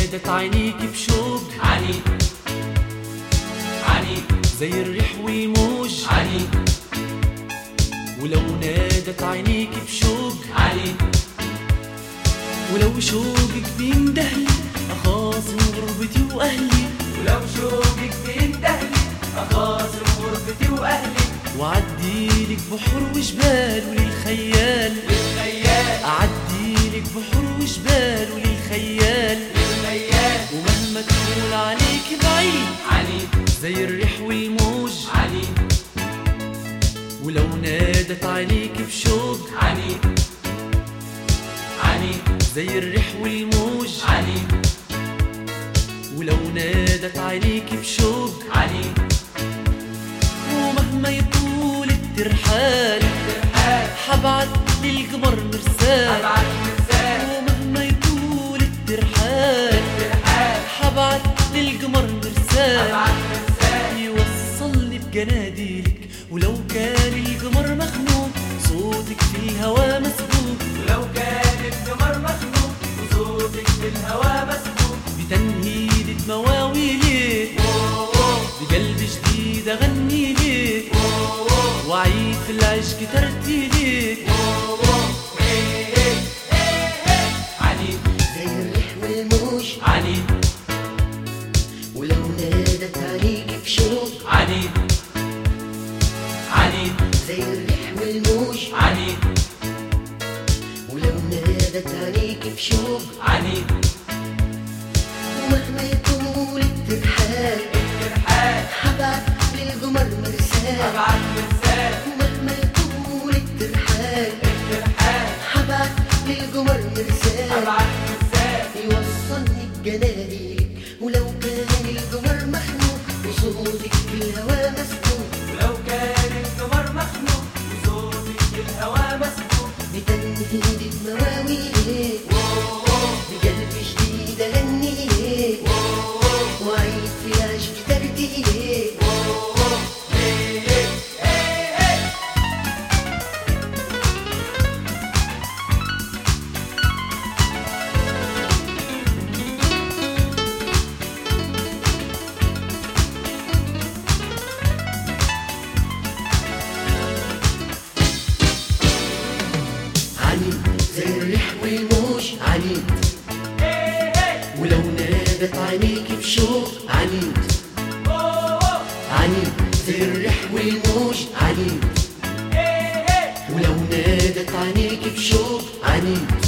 نادت عينيك بشوق عنيد عنيد زي الريح والموج عنيد ولو نادت عينيك بشوق عنيد ولو شوقك بيندهلي أخاصم غربتي وأهلي ولو شوقك بيندهلي أخاصم غربتي وأهلي وعديلك بحر وجبال وللخيال للخيال أعديلك بحر وجبال وللخيال للخيال ومهما تقول عليك بعيد عنيد زي الريح والموج عنيد ولو نادت عليك بشوق عنيد عنيد زي الريح والموج عنيد ولو نادت عليك بشوق عنيد ومهما يطول الترحال ترحال حبعت للقمر مرسال أبعد مرسال ومهما يطول الترحال ترحال حبعت للقمر مرسال أبعد مرسال يوصلني بجناديلك ولو كان القمر مخنوق صوتك في الهوى مسبوق ولو كان القمر مخنوق وصوتك في الهوى مسبوق بتنهيدة مواويلك بقلب جديد اغني لك وعيد في العشق ترتيلك عنيد زي الريح والموج عنيد ولو نادت عليك بشوق عنيد عنيد زي الريح والموج عنيد ولو نادت عليك بشوق عنيد ومهما يطول الترحال ترحال حبعت للقمر مرسال أبعد مرسال ومهما يطول الترحال ترحال حبعت للقمر مرسال أبعد مرسال يوصلني بجناديلك ولو كان القمر مخنوق وصوتك في الهوى مسكوت ولو كان القمر مخنوق وصوتك في الهوى مسبوق بتنهيد مواويلك بقلب جديد اغنيلك وعيد في عشق ترتيلك عنيد زي الريح والموج عنيد ولو نادت عينيك بشوق عنيد عنيد زي الريح والموج عنيد ولو نادت عينيك بشوق عنيد